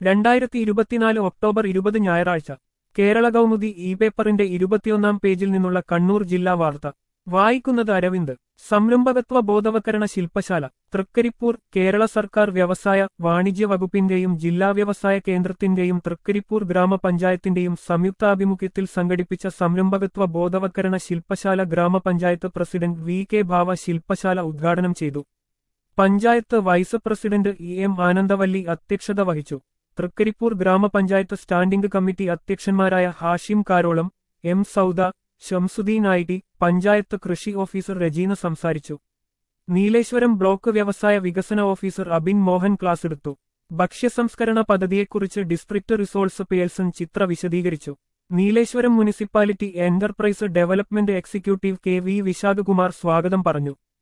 രണ്ടായിരത്തി ഇരുപത്തിനാല് ഒക്ടോബർ ഇരുപത് ഞായറാഴ്ച കേരള കൗമുദി ഇ പേപ്പറിന്റെ ഇരുപത്തിയൊന്നാം പേജിൽ നിന്നുള്ള കണ്ണൂർ ജില്ലാ വാർത്ത വായിക്കുന്നത് അരവിന്ദ് സംരംഭകത്വ ബോധവൽക്കരണ ശില്പശാല തൃക്കരിപ്പൂർ കേരള സർക്കാർ വ്യവസായ വാണിജ്യ വകുപ്പിന്റെയും ജില്ലാ വ്യവസായ കേന്ദ്രത്തിന്റെയും തൃക്കരിപ്പൂർ ഗ്രാമപഞ്ചായത്തിന്റെയും സംയുക്താഭിമുഖ്യത്തിൽ സംഘടിപ്പിച്ച സംരംഭകത്വ ബോധവൽക്കരണ ശില്പശാല ഗ്രാമപഞ്ചായത്ത് പ്രസിഡന്റ് വി കെ ഭാവ ശില്പശാല ഉദ്ഘാടനം ചെയ്തു panchayat vice president E M Anandavalli അധ്യക്ഷത വഹിച്ചു തൃക്കരിപ്പൂർ ഗ്രാമപഞ്ചായത്ത് സ്റ്റാൻഡിംഗ് കമ്മിറ്റി അധ്യക്ഷന്മാരായ Hashim Karolam M Sauda Shamsuddin I T panchayat കൃഷി ഓഫീസർ രജീന സംസാരിച്ചു നീലേശ്വരം ബ്ലോക്ക് വ്യവസായ വികസന ഓഫീസർ അബിൻ മോഹൻ ക്ലാസ് എടുത്തു ഭക്ഷ്യസംസ്കരണ പദ്ധതിയെക്കുറിച്ച് ഡിസ്ട്രിക്ട് റിസോഴ്സ് പേഴ്സൺ ചിത്ര വിശദീകരിച്ചു Nileshwaram municipality enterprise development executive K V Vishakhakumar സ്വാഗതം പറഞ്ഞു